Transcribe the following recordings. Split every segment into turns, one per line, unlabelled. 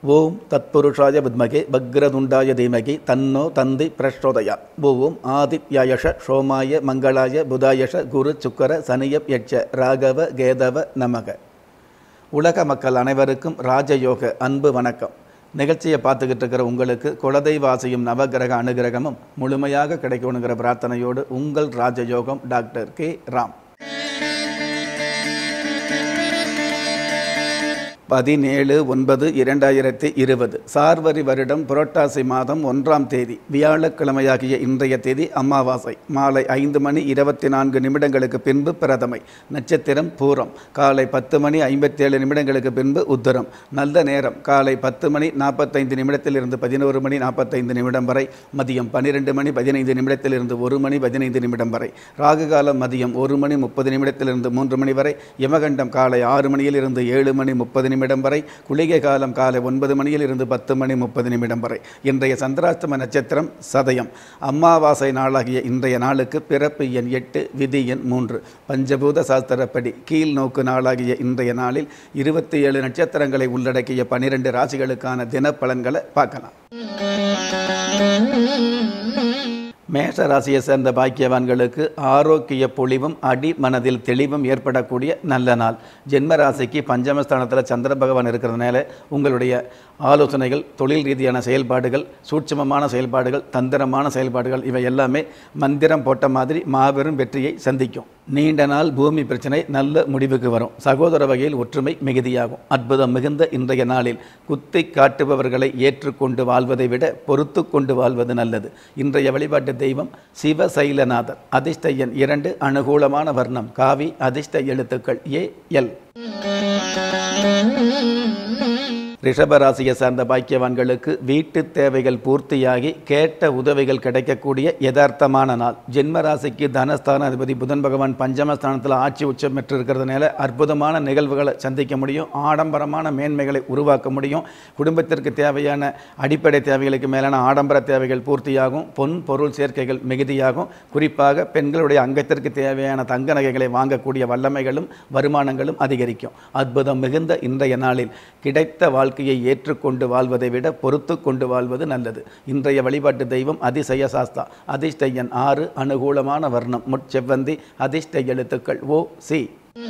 ஓம் தத்புருஷாய வித்மகே பக்ரதுண்டாய தீமகி தன்னோ தந்தி பிரச்சோதயா ஓம் ஆதித்யாயஷ சோமாய மங்களாய புதாயஷ குரு சுக்கர சனியப் யட்ச ராகவ கேதவ நமக உலக மக்கள் அனைவருக்கும் ராஜயோக அன்பு வணக்கம் நிகழ்ச்சியை பார்த்துக்கிட்டு இருக்கிற உங்களுக்கு குலதெய்வாசியும் நவகிரக அனுகிரகமும் முழுமையாக கிடைக்கணுங்கிற பிரார்த்தனையோடு உங்கள் ராஜயோகம் டாக்டர் கே ராம் பதினேழு ஒன்பது இரண்டாயிரத்தி இருபது சார்வரி வருடம் புரட்டாசி மாதம் ஒன்றாம் தேதி வியாழக்கிழமையாகிய இன்றைய தேதி அமாவாசை மாலை ஐந்து மணி இருபத்தி நான்கு நிமிடங்களுக்கு பின்பு பிரதமை நட்சத்திரம் பூரம் காலை பத்து மணி ஐம்பத்தேழு நிமிடங்களுக்கு பின்பு உத்தரம் நல்ல நேரம் காலை பத்து மணி நாற்பத்தைந்து நிமிடத்திலிருந்து பதினோரு மணி நாற்பத்தைந்து நிமிடம் வரை மதியம் பன்னிரெண்டு மணி பதினைந்து நிமிடத்திலிருந்து ஒரு மணி பதினைந்து நிமிடம் வரை ராகு காலம் மதியம் ஒரு மணி முப்பது நிமிடத்திலிருந்து மூன்று மணி வரை யமகண்டம் காலை ஆறு மணியிலிருந்து ஏழு மணி முப்பது நிமிடம் வரை குளிகை காலம் காலை ஒன்பது மணியில் இருந்து பத்து மணி முப்பது நிமிடம் வரை இன்றைய சந்திராஷ்டம நட்சத்திரம் சதயம் அமாவாசை நாளாகிய இன்றைய நாளுக்கு பிறப்பு எண் எட்டு விதி எண் மூன்று பஞ்சபூத சாஸ்திரப்படி கீழ் நோக்கு நாளாகிய இன்றைய நாளில் இருபத்தி ஏழு நட்சத்திரங்களை உள்ளடக்கிய பனிரெண்டு ராசிகளுக்கான தினப்பலன்களை பார்க்கலாம் மேஷ ராசியை சேர்ந்த பாக்கியவான்களுக்கு ஆரோக்கிய பொலிவும் அடி மனதில் தெளிவும் ஏற்படக்கூடிய நல்ல நாள் ஜென்ம ராசிக்கு பஞ்சமஸ்தானத்தில் சந்திர பகவான் இருக்கிறதுனால உங்களுடைய ஆலோசனைகள் தொழில் ரீதியான செயல்பாடுகள் சூட்சமமான செயல்பாடுகள் தந்திரமான செயல்பாடுகள் இவை எல்லாமே மந்திரம் போட்ட மாதிரி மாபெரும் வெற்றியை சந்திக்கும் நீண்ட நாள் பூமி பிரச்சனை நல்ல முடிவுக்கு வரும் சகோதர வகையில் ஒற்றுமை மிகுதியாகும் அற்புதம் மிகுந்த இன்றைய நாளில் குத்தை காட்டுபவர்களை ஏற்றுக்கொண்டு வாழ்வதை விட பொறுத்து கொண்டு வாழ்வது நல்லது இன்றைய வழிபாட்டு தெய்வம் சிவசைலநாதர் அதிர்ஷ்ட எண் இரண்டு அனுகூலமான வர்ணம் காவி அதிர்ஷ்ட எழுத்துக்கள் ஏ எல் ரிஷபராசியை சார்ந்த பாக்கியவான்களுக்கு வீட்டு தேவைகள் பூர்த்தியாகி கேட்ட உதவிகள் கிடைக்கக்கூடிய யதார்த்தமான நாள் ஜென்ம ராசிக்கு தனஸ்தான அதிபதி புதன் பகவான் பஞ்சமஸ்தானத்தில் ஆட்சி உச்சம் பெற்றிருக்கிறதுனால அற்புதமான நிகழ்வுகளை சந்திக்க முடியும் ஆடம்பரமான மேன்மைகளை உருவாக்க முடியும் குடும்பத்திற்கு தேவையான அடிப்படை தேவைகளுக்கு மேலான ஆடம்பர தேவைகள் பூர்த்தியாகும் பொன் பொருள் சேர்க்கைகள் மிகுதியாகும் குறிப்பாக பெண்களுடைய அங்கத்திற்கு தேவையான தங்க நகைகளை வாங்கக்கூடிய வல்லமைகளும் வருமானங்களும் அதிகரிக்கும் அற்புதம் மிகுந்த இன்றைய நாளில் கிடைத்த வாழ்க்கையை ஏற்றுக்கொண்டு வாழ்வதை விட பொறுத்து கொண்டு வாழ்வது நல்லது இன்றைய வழிபாட்டு தெய்வம் அதிசய சாஸ்தா அதிர்ஷ்ட எண் ஆறு அனுகூலமான வர்ணம் முட்செவ்வந்தி அதிர்ஷ்ட எழுத்துக்கள் ஓ சி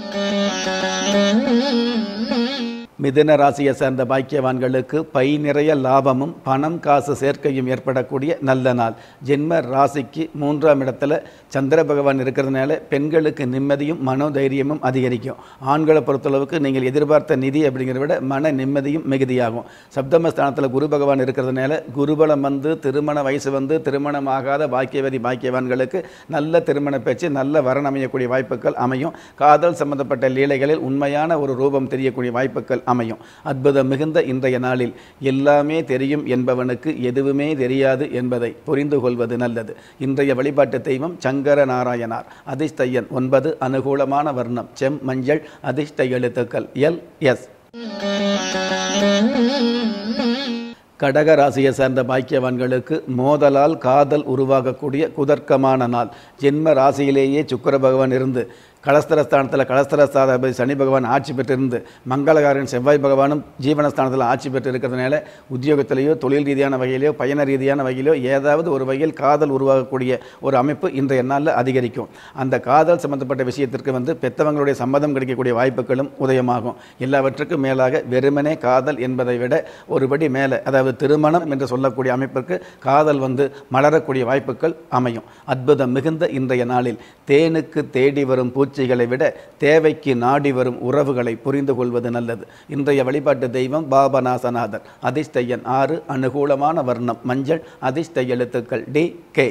மிதுன ராசியை சேர்ந்த பாக்கியவான்களுக்கு பை நிறைய லாபமும் பணம் காசு சேர்க்கையும் ஏற்படக்கூடிய நல்ல நாள் ஜென்ம ராசிக்கு மூன்றாம் இடத்துல சந்திர பகவான் இருக்கிறதுனால பெண்களுக்கு நிம்மதியும் மனோதைரியமும் அதிகரிக்கும் ஆண்களை பொறுத்தளவுக்கு நீங்கள் எதிர்பார்த்த நிதி அப்படிங்கிறத விட மன நிம்மதியும் மிகுதியாகும் சப்தமஸ்தானத்தில் குரு பகவான் இருக்கிறதுனால குருபலம் வந்து திருமண வயசு வந்து திருமணமாகாத பாக்கியவதி பாக்கியவான்களுக்கு நல்ல திருமண பேச்சு நல்ல வரன் அமையக்கூடிய வாய்ப்புகள் அமையும் காதல் சம்பந்தப்பட்ட லீலைகளில் உண்மையான ஒரு ரூபம் தெரியக்கூடிய வாய்ப்புகள் அமையும் அற்புதம் மிகுந்த இன்றைய நாளில் எல்லாமே தெரியும் என்பவனுக்கு எதுவுமே தெரியாது என்பதை புரிந்து கொள்வது நல்லது இன்றைய வழிபாட்டு தெய்வம் சங்கர நாராயணார் அதிர்ஷ்ட எண் ஒன்பது அனுகூலமான வர்ணம் செம் மஞ்சள் அதிர்ஷ்ட எழுத்துக்கள் எல் எஸ் கடக ராசியை சேர்ந்த பாக்கியவான்களுக்கு மோதலால் காதல் உருவாகக்கூடிய குதர்க்கமான நாள் ஜென்ம ராசியிலேயே சுக்கர பகவான் இருந்து கலஸ்தரஸ்தானத்தில் கலஸ்தரஸ்தானாதிபதி சனி பகவான் ஆட்சி பெற்றிருந்து மங்களகாரன் செவ்வாய் பகவானும் ஜீவனஸ்தானத்தில் ஆட்சி பெற்று இருக்கிறதுனால உத்தியோகத்திலேயோ தொழில் ரீதியான வகையிலையோ பயண ரீதியான வகையிலோ ஏதாவது ஒரு வகையில் காதல் உருவாகக்கூடிய ஒரு அமைப்பு இன்றைய நாளில் அதிகரிக்கும் அந்த காதல் சம்பந்தப்பட்ட விஷயத்திற்கு வந்து பெத்தவங்களுடைய சம்மதம் கிடைக்கக்கூடிய வாய்ப்புகளும் உதயமாகும் எல்லாவற்றுக்கும் மேலாக வெறுமனே காதல் என்பதை விட ஒருபடி மேலே அதாவது திருமணம் என்று சொல்லக்கூடிய அமைப்பிற்கு காதல் வந்து மலரக்கூடிய வாய்ப்புகள் அமையும் அற்புதம் மிகுந்த இன்றைய நாளில் தேனுக்கு தேடி வரும் பூச்சிகளை விட தேவைக்கு நாடி வரும் உறவுகளை புரிந்து கொள்வது நல்லது இன்றைய வழிபாட்டு தெய்வம் பாபநாசநாதர் அதிர்ஷ்ட எண் ஆறு அனுகூலமான வர்ணம் மஞ்சள் அதிர்ஷ்ட எழுத்துக்கள் டி கே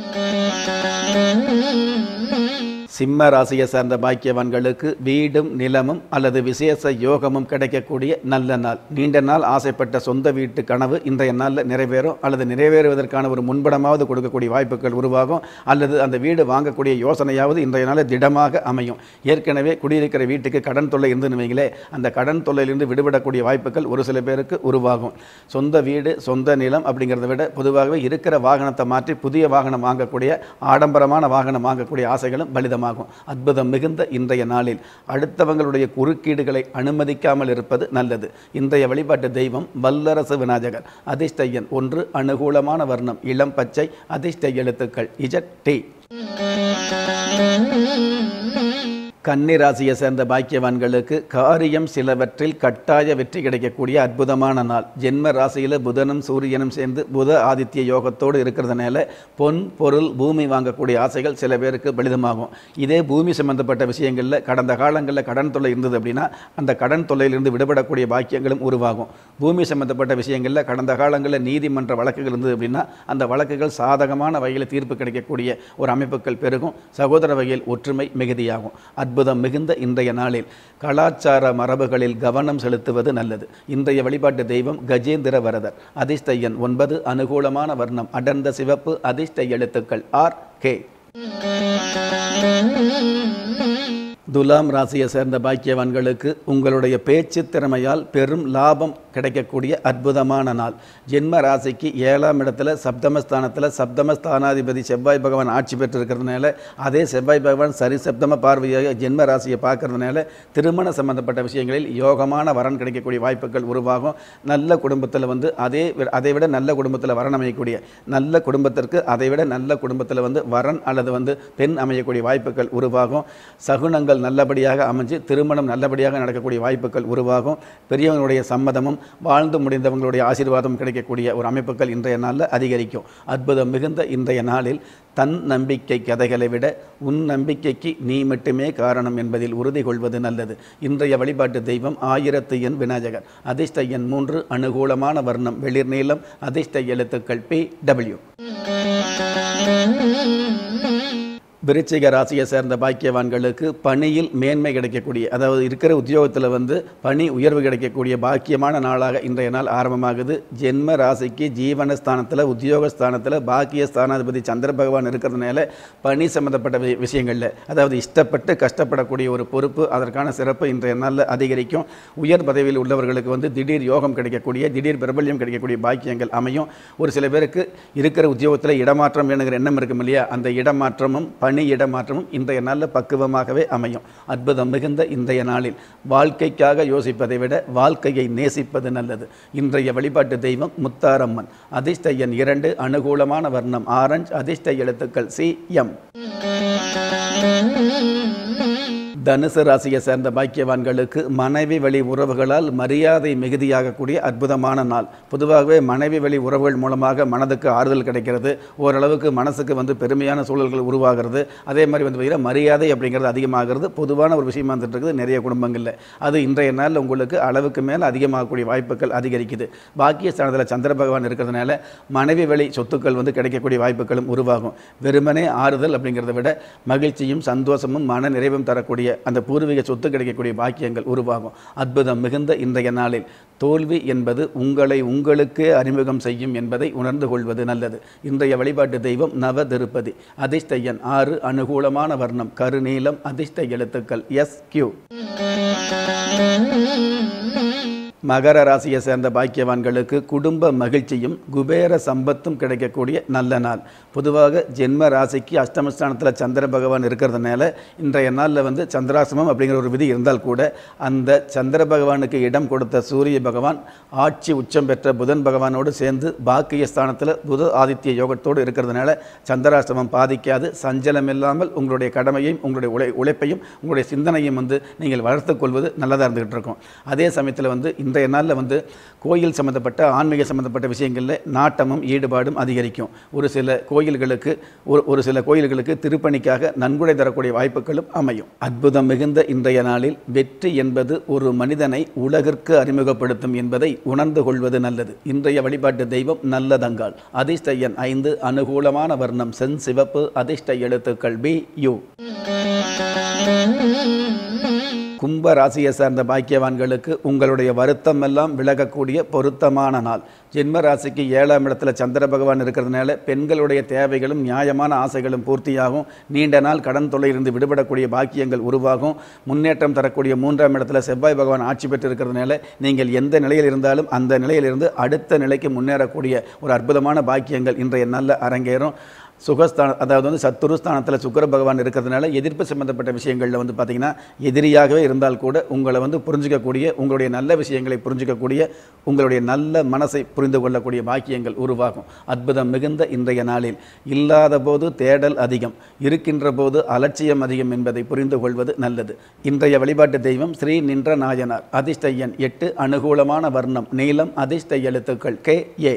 சிம்ம ராசியை சார்ந்த பாக்கியவான்களுக்கு வீடும் நிலமும் அல்லது விசேஷ யோகமும் கிடைக்கக்கூடிய நல்ல நாள் நீண்ட நாள் ஆசைப்பட்ட சொந்த வீட்டு கனவு இன்றைய நாளில் நிறைவேறும் அல்லது நிறைவேறுவதற்கான ஒரு முன்படமாவது கொடுக்கக்கூடிய வாய்ப்புகள் உருவாகும் அல்லது அந்த வீடு வாங்கக்கூடிய யோசனையாவது இன்றைய நாளில் திடமாக அமையும் ஏற்கனவே குடியிருக்கிற வீட்டுக்கு கடன் தொல்லை இருந்துன்னு வைங்களே அந்த கடன் தொல்லையிலிருந்து விடுபடக்கூடிய வாய்ப்புகள் ஒரு சில பேருக்கு உருவாகும் சொந்த வீடு சொந்த நிலம் அப்படிங்கிறத விட பொதுவாகவே இருக்கிற வாகனத்தை மாற்றி புதிய வாகனம் வாங்கக்கூடிய ஆடம்பரமான வாகனம் வாங்கக்கூடிய ஆசைகளும் பலிதமாக அதிகமாகும் அற்புதம் மிகுந்த இன்றைய நாளில் அடுத்தவங்களுடைய குறுக்கீடுகளை அனுமதிக்காமல் இருப்பது நல்லது இன்றைய வழிபாட்டு தெய்வம் வல்லரசு விநாயகர் அதிர்ஷ்ட எண் ஒன்று அனுகூலமான வர்ணம் இளம் பச்சை அதிர்ஷ்ட எழுத்துக்கள் இஜட் டி கன்னிராசியை சேர்ந்த பாக்கியவான்களுக்கு காரியம் சிலவற்றில் கட்டாய வெற்றி கிடைக்கக்கூடிய அற்புதமான நாள் ஜென்ம ராசியில் புதனும் சூரியனும் சேர்ந்து புத ஆதித்ய யோகத்தோடு இருக்கிறதுனால பொன் பொருள் பூமி வாங்கக்கூடிய ஆசைகள் சில பேருக்கு பலிதமாகும் இதே பூமி சம்பந்தப்பட்ட விஷயங்களில் கடந்த காலங்களில் கடன் தொல்லை இருந்தது அப்படின்னா அந்த கடன் தொல்லையிலிருந்து விடுபடக்கூடிய பாக்கியங்களும் உருவாகும் பூமி சம்பந்தப்பட்ட விஷயங்களில் கடந்த காலங்களில் நீதிமன்ற வழக்குகள் இருந்தது அப்படின்னா அந்த வழக்குகள் சாதகமான வகையில் தீர்ப்பு கிடைக்கக்கூடிய ஒரு அமைப்புகள் பெருகும் சகோதர வகையில் ஒற்றுமை மிகுதியாகும் அற்புதம் மிகுந்த இன்றைய நாளில் கலாச்சார மரபுகளில் கவனம் செலுத்துவது நல்லது இன்றைய வழிபாட்டு தெய்வம் கஜேந்திர வரதர் அதிர்ஷ்ட எண் ஒன்பது அனுகூலமான வர்ணம் அடர்ந்த சிவப்பு அதிர்ஷ்ட எழுத்துக்கள் ஆர் கே துலாம் ராசியை சேர்ந்த பாக்கியவான்களுக்கு உங்களுடைய பேச்சு திறமையால் பெரும் லாபம் கிடைக்கக்கூடிய அற்புதமான நாள் ஜென்ம ராசிக்கு ஏழாம் இடத்துல சப்தமஸ்தானத்தில் சப்தமஸ்தானாதிபதி செவ்வாய் பகவான் ஆட்சி பெற்றிருக்கிறதுனால அதே செவ்வாய் பகவான் சரி சப்தம பார்வையாக ஜென்ம ராசியை பார்க்கறதுனால திருமண சம்பந்தப்பட்ட விஷயங்களில் யோகமான வரன் கிடைக்கக்கூடிய வாய்ப்புகள் உருவாகும் நல்ல குடும்பத்தில் வந்து அதே வி- அதை விட நல்ல குடும்பத்தில் வரன் அமையக்கூடிய நல்ல குடும்பத்திற்கு அதை விட நல்ல குடும்பத்தில் வந்து வரன் அல்லது வந்து பெண் அமையக்கூடிய வாய்ப்புகள் உருவாகும் சகுனங்கள் நல்லபடியாக அமைஞ்சு திருமணம் நல்லபடியாக நடக்கக்கூடிய வாய்ப்புகள் உருவாகும் பெரியவங்களுடைய சம்மதமும் வாழ்ந்து முடிந்தவங்களுடைய ஆசீர்வாதம் கிடைக்கக்கூடிய ஒரு அமைப்புகள் இன்றைய நாளில் அதிகரிக்கும் அற்புதம் மிகுந்த இன்றைய நாளில் தன் நம்பிக்கை கதைகளை விட உன் நம்பிக்கைக்கு நீ மட்டுமே காரணம் என்பதில் உறுதி கொள்வது நல்லது இன்றைய வழிபாட்டு தெய்வம் ஆயிரத்து எண் விநாயகர் அதிர்ஷ்ட எண் மூன்று அனுகூலமான வர்ணம் வெளிர் நீளம் அதிர்ஷ்ட எழுத்துக்கள் பி டபிள்யூ விருச்சிக ராசியை சேர்ந்த பாக்கியவான்களுக்கு பணியில் மேன்மை கிடைக்கக்கூடிய அதாவது இருக்கிற உத்தியோகத்தில் வந்து பணி உயர்வு கிடைக்கக்கூடிய பாக்கியமான நாளாக இன்றைய நாள் ஆரம்பமாகுது ஜென்ம ராசிக்கு ஜீவனஸ்தானத்தில் உத்தியோகஸ்தானத்தில் பாக்கிய ஸ்தானாதிபதி சந்திர பகவான் இருக்கிறதுனால பணி சம்பந்தப்பட்ட வி- விஷயங்களில் அதாவது இஷ்டப்பட்டு கஷ்டப்படக்கூடிய ஒரு பொறுப்பு அதற்கான சிறப்பு இன்றைய நாளில் அதிகரிக்கும் உயர் பதவியில் உள்ளவர்களுக்கு வந்து திடீர் யோகம் கிடைக்கக்கூடிய திடீர் பிரபல்யம் கிடைக்கக்கூடிய பாக்கியங்கள் அமையும் ஒரு சில பேருக்கு இருக்கிற உத்தியோகத்தில் இடமாற்றம் வேணுங்கிற எண்ணம் இருக்கும் இல்லையா அந்த இடமாற்றமும் பணி இடமாற்றமும் இன்றைய நாளில் பக்குவமாகவே அமையும் அற்புதம் மிகுந்த இன்றைய நாளில் வாழ்க்கைக்காக யோசிப்பதை விட வாழ்க்கையை நேசிப்பது நல்லது இன்றைய வழிபாட்டு தெய்வம் முத்தாரம்மன் அதிர்ஷ்ட எண் இரண்டு அனுகூலமான வர்ணம் ஆரஞ்சு அதிர்ஷ்ட எழுத்துக்கள் சி எம் தனுசு ராசியை சேர்ந்த பாக்கியவான்களுக்கு மனைவி வழி உறவுகளால் மரியாதை மிகுதியாகக்கூடிய அற்புதமான நாள் பொதுவாகவே மனைவி வழி உறவுகள் மூலமாக மனதுக்கு ஆறுதல் கிடைக்கிறது ஓரளவுக்கு மனசுக்கு வந்து பெருமையான சூழல்கள் உருவாகிறது அதே மாதிரி வந்து பார்த்தீங்கன்னா மரியாதை அப்படிங்கிறது அதிகமாகிறது பொதுவான ஒரு விஷயமா வந்துட்டு இருக்குது நிறைய குடும்பங்களில் அது இன்றைய நாளில் உங்களுக்கு அளவுக்கு மேலே அதிகமாகக்கூடிய வாய்ப்புகள் அதிகரிக்குது பாக்கிய ஸ்தானத்தில் சந்திர பகவான் இருக்கிறதுனால மனைவி வழி சொத்துக்கள் வந்து கிடைக்கக்கூடிய வாய்ப்புகளும் உருவாகும் வெறுமனே ஆறுதல் அப்படிங்கிறத விட மகிழ்ச்சியும் சந்தோஷமும் மன நிறைவும் தரக்கூடிய அந்த பூர்வீக சொத்து கிடைக்கக்கூடிய பாக்கியங்கள் உருவாகும் அற்புதம் மிகுந்த இன்றைய நாளில் தோல்வி என்பது உங்களை உங்களுக்கே அறிமுகம் செய்யும் என்பதை உணர்ந்து கொள்வது நல்லது இன்றைய வழிபாட்டு தெய்வம் நவ திருப்பதி அதிர்ஷ்ட எண் ஆறு அனுகூலமான வர்ணம் கருநீலம் அதிர்ஷ்ட எழுத்துக்கள் எஸ் கியூ மகர ராசியை சேர்ந்த பாக்கியவான்களுக்கு குடும்ப மகிழ்ச்சியும் குபேர சம்பத்தும் கிடைக்கக்கூடிய நல்ல நாள் பொதுவாக ஜென்ம ராசிக்கு அஷ்டமஸ்தானத்தில் சந்திர பகவான் இருக்கிறதுனால இன்றைய நாளில் வந்து சந்திராசிரமம் அப்படிங்கிற ஒரு விதி இருந்தால் கூட அந்த சந்திர பகவானுக்கு இடம் கொடுத்த சூரிய பகவான் ஆட்சி உச்சம் பெற்ற புதன் பகவானோடு சேர்ந்து பாக்கிய ஸ்தானத்தில் புத ஆதித்ய யோகத்தோடு இருக்கிறதுனால சந்திராசிரமம் பாதிக்காது சஞ்சலம் இல்லாமல் உங்களுடைய கடமையையும் உங்களுடைய உழை உழைப்பையும் உங்களுடைய சிந்தனையும் வந்து நீங்கள் வளர்த்துக் கொள்வது நல்லதாக இருந்துகிட்டு இருக்கும் அதே சமயத்தில் வந்து இன்றைய நாளில் வந்து கோயில் சம்மந்தப்பட்ட ஆன்மீக சம்மந்தப்பட்ட விஷயங்களில் நாட்டமும் ஈடுபாடும் அதிகரிக்கும் ஒரு சில கோயில்களுக்கு ஒரு ஒரு சில கோயில்களுக்கு திருப்பணிக்காக நன்கொடை தரக்கூடிய வாய்ப்புகளும் அமையும் அற்புதம் மிகுந்த இன்றைய நாளில் வெற்றி என்பது ஒரு மனிதனை உலகிற்கு அறிமுகப்படுத்தும் என்பதை உணர்ந்து கொள்வது நல்லது இன்றைய வழிபாட்டு தெய்வம் நல்லதங்கால் அதிர்ஷ்ட எண் ஐந்து அனுகூலமான வர்ணம் சென் சிவப்பு அதிர்ஷ்ட எழுத்துக்கள் பி யு கும்ப ராசியை சார்ந்த பாக்கியவான்களுக்கு உங்களுடைய வருத்தம் எல்லாம் விலகக்கூடிய பொருத்தமான நாள் ஜென்ம ராசிக்கு ஏழாம் இடத்துல சந்திர பகவான் இருக்கிறதுனால பெண்களுடைய தேவைகளும் நியாயமான ஆசைகளும் பூர்த்தியாகும் நீண்ட நாள் கடன் தொல்லையிலிருந்து விடுபடக்கூடிய பாக்கியங்கள் உருவாகும் முன்னேற்றம் தரக்கூடிய மூன்றாம் இடத்துல செவ்வாய் பகவான் ஆட்சி பெற்று இருக்கிறதுனால நீங்கள் எந்த நிலையில் இருந்தாலும் அந்த நிலையிலிருந்து அடுத்த நிலைக்கு முன்னேறக்கூடிய ஒரு அற்புதமான பாக்கியங்கள் இன்றைய நாளில் அரங்கேறும் சுகஸ்தான அதாவது வந்து சத்துரு ஸ்தானத்தில் சுக்கிர பகவான் இருக்கிறதுனால எதிர்ப்பு சம்பந்தப்பட்ட விஷயங்களில் வந்து பார்த்தீங்கன்னா எதிரியாகவே இருந்தால் கூட உங்களை வந்து புரிஞ்சிக்கக்கூடிய உங்களுடைய நல்ல விஷயங்களை புரிஞ்சிக்கக்கூடிய உங்களுடைய நல்ல மனசை புரிந்து கொள்ளக்கூடிய பாக்கியங்கள் உருவாகும் அற்புதம் மிகுந்த இன்றைய நாளில் இல்லாத போது தேடல் அதிகம் இருக்கின்ற போது அலட்சியம் அதிகம் என்பதை புரிந்து கொள்வது நல்லது இன்றைய வழிபாட்டு தெய்வம் ஸ்ரீ நின்ற நாயனார் அதிர்ஷ்ட எண் எட்டு அனுகூலமான வர்ணம் நீளம் அதிர்ஷ்ட எழுத்துக்கள் கே ஏ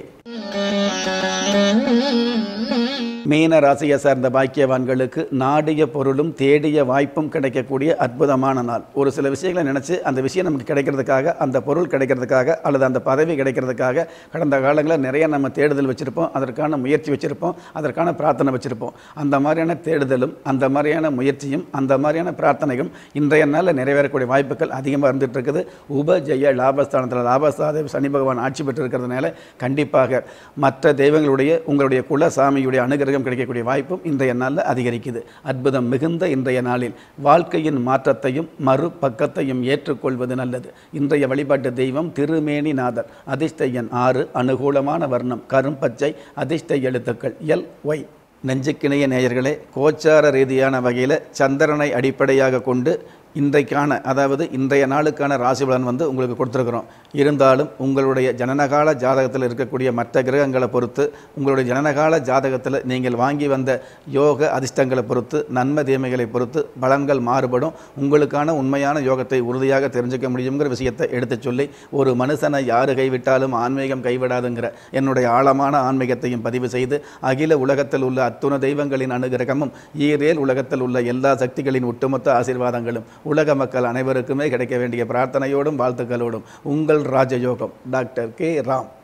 மீன ராசியை சார்ந்த பாக்கியவான்களுக்கு நாடிய பொருளும் தேடிய வாய்ப்பும் கிடைக்கக்கூடிய அற்புதமான நாள் ஒரு சில விஷயங்களை நினச்சி அந்த விஷயம் நமக்கு கிடைக்கிறதுக்காக அந்த பொருள் கிடைக்கிறதுக்காக அல்லது அந்த பதவி கிடைக்கிறதுக்காக கடந்த காலங்களில் நிறைய நம்ம தேடுதல் வச்சுருப்போம் அதற்கான முயற்சி வச்சுருப்போம் அதற்கான பிரார்த்தனை வச்சுருப்போம் அந்த மாதிரியான தேடுதலும் அந்த மாதிரியான முயற்சியும் அந்த மாதிரியான பிரார்த்தனையும் இன்றைய நாளில் நிறைவேறக்கூடிய வாய்ப்புகள் அதிகமாக இருந்துட்டு இருக்குது உபஜெய லாபஸ்தானத்தில் லாபஸ்தான சனி பகவான் ஆட்சி பெற்று இருக்கிறதுனால கண்டிப்பாக மற்ற தெய்வங்களுடைய உங்களுடைய குலசாமியுடைய அனுகிரகம் கிடைக்கக்கூடிய வாய்ப்பும் இன்றைய நாளில் அதிகரிக்குது அற்புதம் மிகுந்த இன்றைய நாளில் வாழ்க்கையின் மாற்றத்தையும் மறுபக்கத்தையும் ஏற்றுக்கொள்வது நல்லது இன்றைய வழிபாட்டு தெய்வம் திருமேனிநாதர் அதிர்ஷ்ட எண் ஆறு அனுகூலமான வர்ணம் கரும்பச்சை அதிர்ஷ்ட எழுத்துக்கள் எல் ஒய் நெஞ்சுக்கிணைய நேயர்களே கோச்சார ரீதியான வகையில் சந்திரனை அடிப்படையாக கொண்டு இன்றைக்கான அதாவது இன்றைய நாளுக்கான ராசி பலன் வந்து உங்களுக்கு கொடுத்துருக்குறோம் இருந்தாலும் உங்களுடைய ஜனனகால ஜாதகத்தில் இருக்கக்கூடிய மற்ற கிரகங்களை பொறுத்து உங்களுடைய ஜனனகால ஜாதகத்தில் நீங்கள் வாங்கி வந்த யோக அதிர்ஷ்டங்களை பொறுத்து நன்மை தீமைகளை பொறுத்து பலன்கள் மாறுபடும் உங்களுக்கான உண்மையான யோகத்தை உறுதியாக தெரிஞ்சுக்க முடியுங்கிற விஷயத்தை எடுத்துச் சொல்லி ஒரு மனுஷனை யாரு கைவிட்டாலும் ஆன்மீகம் கைவிடாதுங்கிற என்னுடைய ஆழமான ஆன்மீகத்தையும் பதிவு செய்து அகில உலகத்தில் உள்ள அத்துண தெய்வங்களின் அனுகிரகமும் ஈரேல் உலகத்தில் உள்ள எல்லா சக்திகளின் ஒட்டுமொத்த ஆசீர்வாதங்களும் உலக மக்கள் அனைவருக்குமே கிடைக்க வேண்டிய பிரார்த்தனையோடும் வாழ்த்துக்களோடும் உங்கள் ராஜயோகம் டாக்டர் கே ராம்